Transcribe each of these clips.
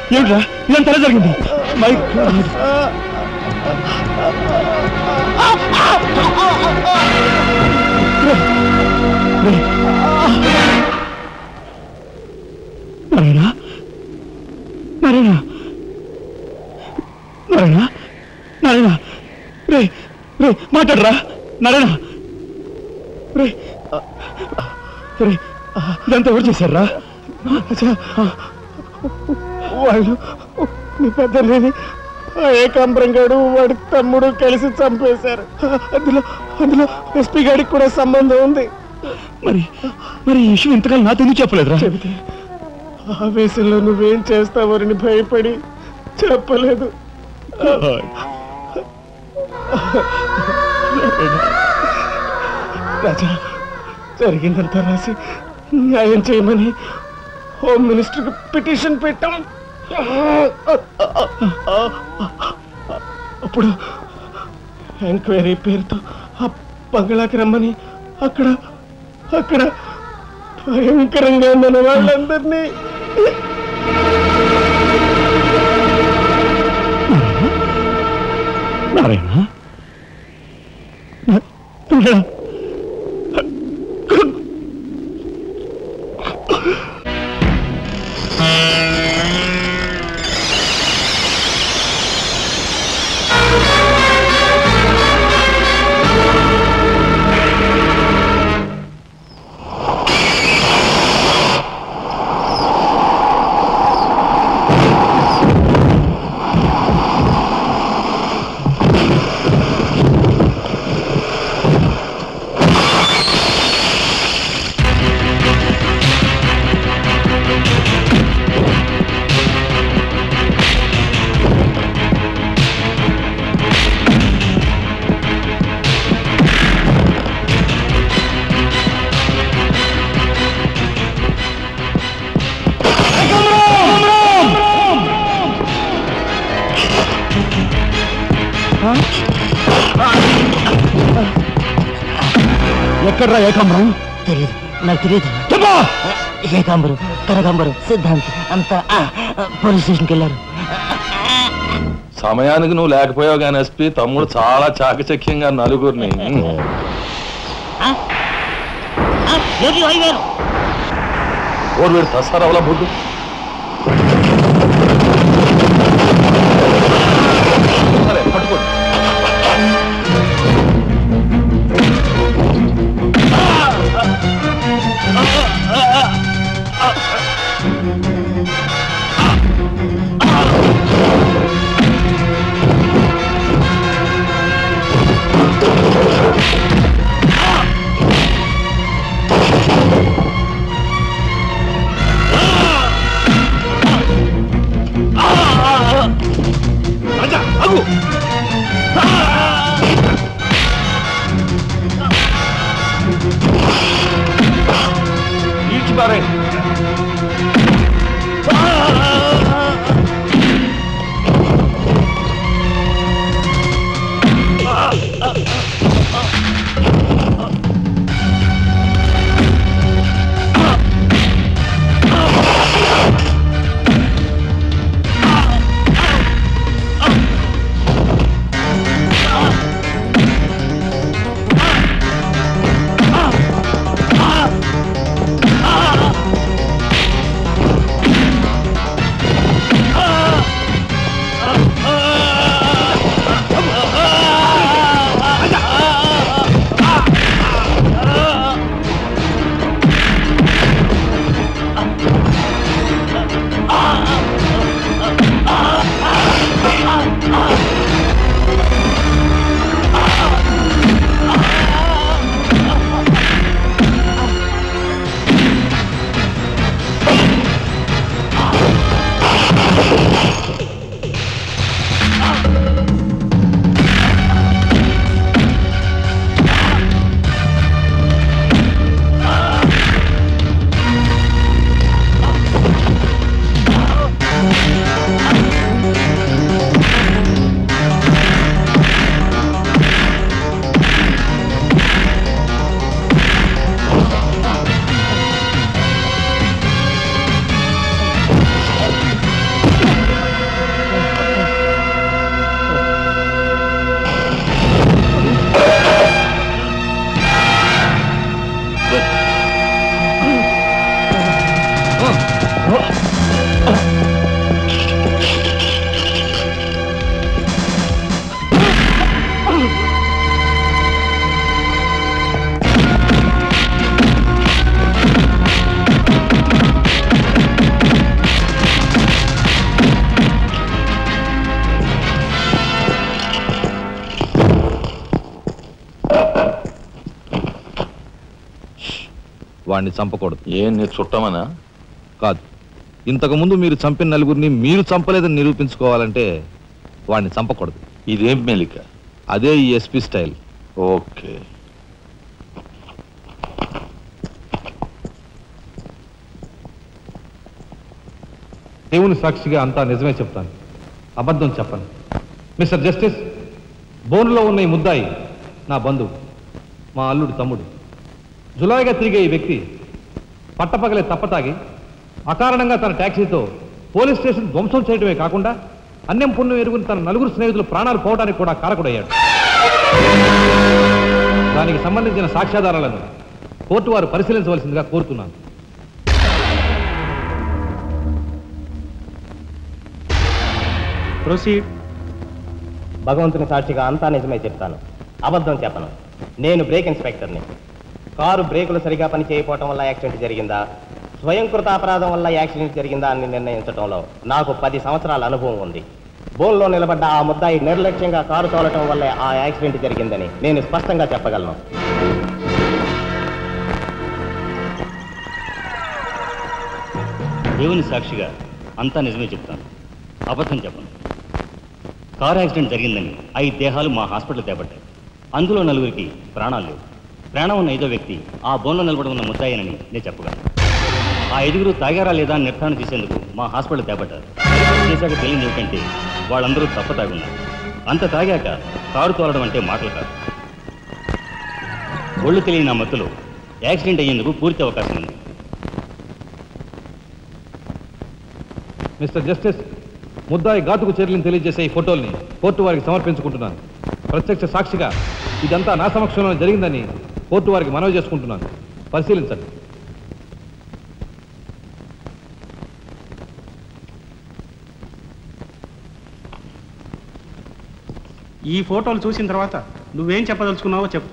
ఏమిట్రా ఇదంతా ఎలా జరిగింది మై గాడ్. రే, రే. నారాయణ నారాయణ నారాయణ నారాయణ రే రే మాట్లాడరా నారాయణ రే రే ఇదంతా ఎవరు చేశారా వాళ్ళు మీ పెద్దలేని ఆ ఏకాంబరం గాడు వాడి తమ్ముడు కలిసి చంపేశారు అందులో అందులో ఎస్పీ గాడికి కూడా సంబంధం ఉంది మరి మరి ఈ విషయం ఇంతకాలం నాతో ఎందుకు చెప్పలేదురా చెబితే ఆవేశంలో నువ్వేం చేస్తావని భయపడి చెప్పలేదు రాజా జరిగిందంతా రాసి న్యాయం చేయమని హోమ్ మినిస్టర్కి పిటిషన్ పెట్టాం అప్పుడు ఎంక్వైరీ పేరుతో ఆ బంగ్లాకి రమ్మని అక్కడ అక్కడ భయంకరంగా మన వాళ్ళందరినీ నారాయణ నా- నారాయణ ఎక్కడ్రా ఏకాంబరం తెలియదు నాకు తెలియదు చెప్పా ఏకాంబరు కనకాంబరు సిద్ధాంతి అంతా ఆ, ఆ, పోలీస్ స్టేషన్కి వెళ్ళారు సమయానికి నువ్వు లేకపోయావు కానీ ఎస్పీ తమ్ముడు చాలా చాకచక్యంగా నలుగురిని ఆ? ఆ, యోగి వైవేరు ఓరు వీడు తసారవలా బుద్ధు సరే పట్టుకోండి రాజా అగు ఈడ్చి పారే ఆ వాడిని చంపకూడదు ఏం నీ చుట్టమనా కాదు ఇంతకుముందు మీరు చంపిన నలుగురిని మీరు చంపలేదని నిరూపించుకోవాలంటే వాడిని చంపకూడదు ఇదేం మెలిక అదే ఈ ఎస్పీ స్టైల్ ఓకే దేవుని సాక్షిగా అంతా నిజమే చెప్తాను అబద్ధం చెప్పను మిస్టర్ జస్టిస్ బోనులో ఉన్న ఈ ముద్దాయి నా బంధువు మా అల్లుడు తమ్ముడు జులాయిగా తిరిగే ఈ వ్యక్తి పట్టపగలే తప్పతాగి అకారణంగా తన ట్యాక్సీతో పోలీస్ స్టేషన్ ధ్వంసం చేయడమే కాకుండా అన్యం పుణ్యం ఎరుగుని తన నలుగురు స్నేహితులు ప్రాణాలు పోవడానికి కూడా కారకుడయ్యాడు దానికి సంబంధించిన సాక్ష్యాధారాలను కోర్టు వారు పరిశీలించవలసిందిగా కోరుతున్నాను ప్రొసీడ్ భగవంతుని సాక్షిగా అంతా నిజమే చెప్తాను అబద్ధం చెప్పను నేను బ్రేక్ ఇన్స్పెక్టర్ని కారు బ్రేకులు సరిగా పని చేయకపోవటం వల్ల యాక్సిడెంట్ జరిగిందా స్వయంకృత అపరాధం వల్ల యాక్సిడెంట్ జరిగిందా అని నిర్ణయించడంలో నాకు పది సంవత్సరాల అనుభవం ఉంది బోన్లో నిలబడ్డ ఆ ముద్దాయి నిర్లక్ష్యంగా కారు తోలటం వల్లే ఆ యాక్సిడెంట్ జరిగిందని నేను స్పష్టంగా చెప్పగలను దేవుని సాక్షిగా అంతా నిజమే చెప్తాను అబద్ధం చెప్పను కారు యాక్సిడెంట్ జరిగిందని ఐదు దేహాలు మా హాస్పిటల్ తేపట్టాయి అందులో నలుగురికి ప్రాణాలు లేవు ప్రాణం ఉన్న ఐదో వ్యక్తి ఆ బోన్లో నిలబడి ఉన్న ముద్దాయనని నేను చెప్పగలను ఆ ఐదుగురు తాగారా లేదా అని నిర్ధారణ చేసేందుకు మా హాస్పిటల్ తేపట్టారు చేశాక తెలియదు ఏమిటంటే వాళ్ళందరూ తప్ప తాగున్నారు అంత తాగాక కారు తోలడం అంటే మాటలు కాదు ఒళ్ళు తెలియని ఆ మత్తులో యాక్సిడెంట్ అయ్యేందుకు పూర్తి అవకాశం ఉంది మిస్టర్ జస్టిస్ ముద్దాయి ఘాతుకు చర్యలను తెలియజేసే ఈ ఫోటోల్ని కోర్టు వారికి సమర్పించుకుంటున్నాను ప్రత్యక్ష సాక్షిగా ఇదంతా నా సమక్షంలో జరిగిందని కోర్టు వారికి మనవి చేసుకుంటున్నాను పరిశీలించండి ఈ ఫోటోలు చూసిన తర్వాత నువ్వేం చెప్పదలుచుకున్నావో చెప్పు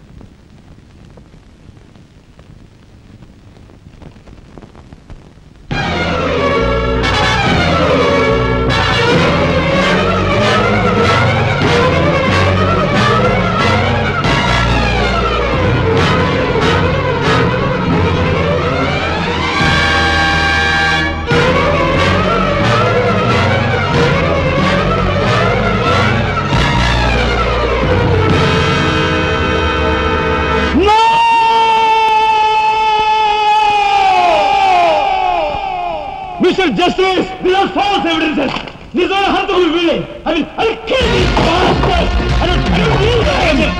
mister justice without false evidences నిజమైన హంతకులు వీళ్ళే అది అది kill these bastards. I don't- I don't need that.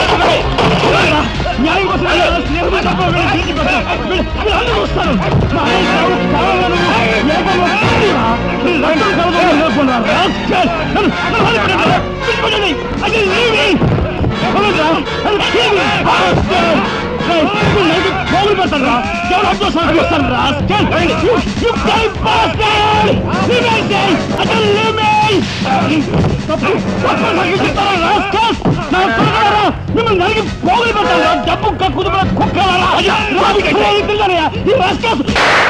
న్యాయం కోసం స్నేహం తప్ప వీళ్ళని తీసుకొస్తాను. వీళ్ళు- వీళ్ళందరూ వస్తారు. మా ఆయన ఎవరు కావాలను లేకపోతే వస్తారా? వీళ్ళు రక్తం కలగడం లేకుండా rascal. నన్ను- నన్ను వదిలిపెట్టండి. విడిచిపెట్టండి. I can leave me. వదలరా. I'll kill these bastards. Hey, వీళ్ళు నరికి పోగులు పెడతారా? ఎవరు అడ్డు వస్తారు? అడ్డు వస్తారు, rascal. You, you damn bastard. Leave me, I say. I can leave me. తప్పు తప్పు తగ్గించుతారా, rascals? నా కొడుకులారా, మిమ్మల్ని నరికి పోగులు పెడతారా? డబ్బు కక్కుదు కుక్కలారా పిల్లలయ్యా ఈ rascals.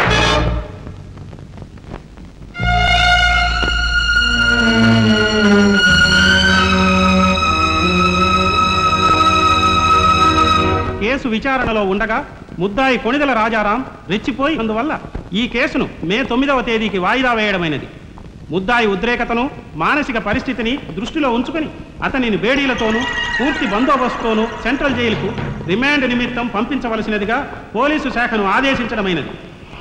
కేసు విచారణలో ఉండగా ముద్దాయి కొణిదల రాజారాం రెచ్చిపోయి అందువల్ల ఈ కేసును మే తొమ్మిదవ తేదీకి వాయిదా వేయడమైనది ముద్దాయి ఉద్రేకతను మానసిక పరిస్థితిని దృష్టిలో ఉంచుకొని అతనిని బేడీలతోనూ పూర్తి బందోబస్తుతోనూ సెంట్రల్ జైలుకు రిమాండ్ నిమిత్తం పంపించవలసినదిగా పోలీసు శాఖను ఆదేశించడమైనది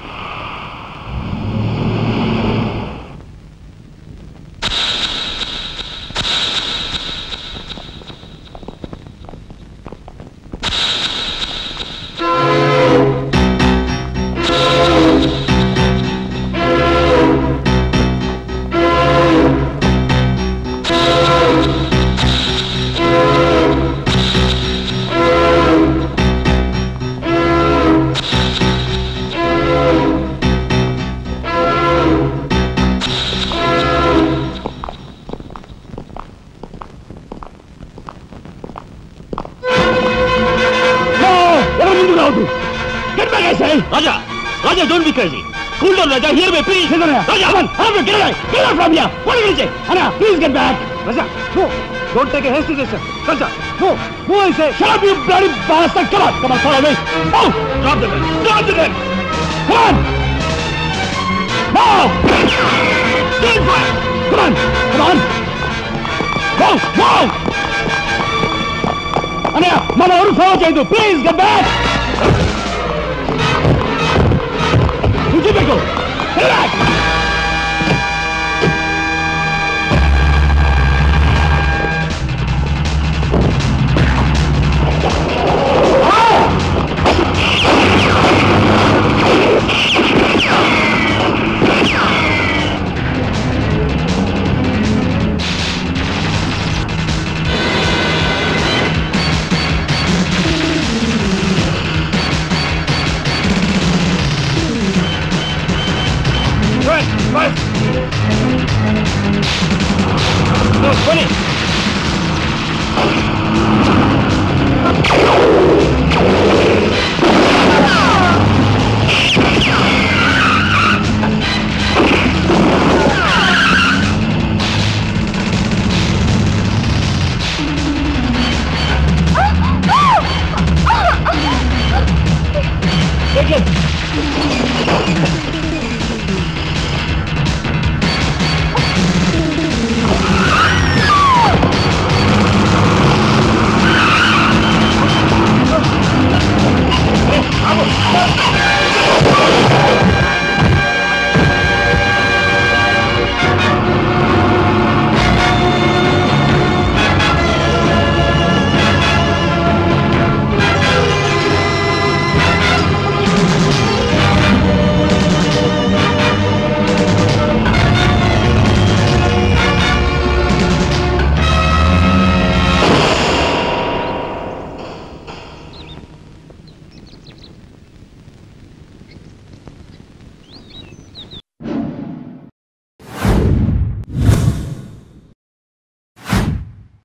ఎవరు ముందు రావద్దు Get back, I say. Raja Raja don't be crazy cool down Raja here my please Raja, come on, Raja, get away, get out from here. What are you going to say? Anna, please get back. Raja, no. Don't take a hasty decision. Sanjay, no, no, I say. Shut up, you bloody bastard! Come on, come on, follow me! Move! Drop the gun! Drop the gun! Come on! Move! Stand fire! Come on! Come on! Move! Move! అన్నయ్య మన ఎవరు follow చేయదు please get back కూర్చోబెట్టు relax Right, right. No, 20.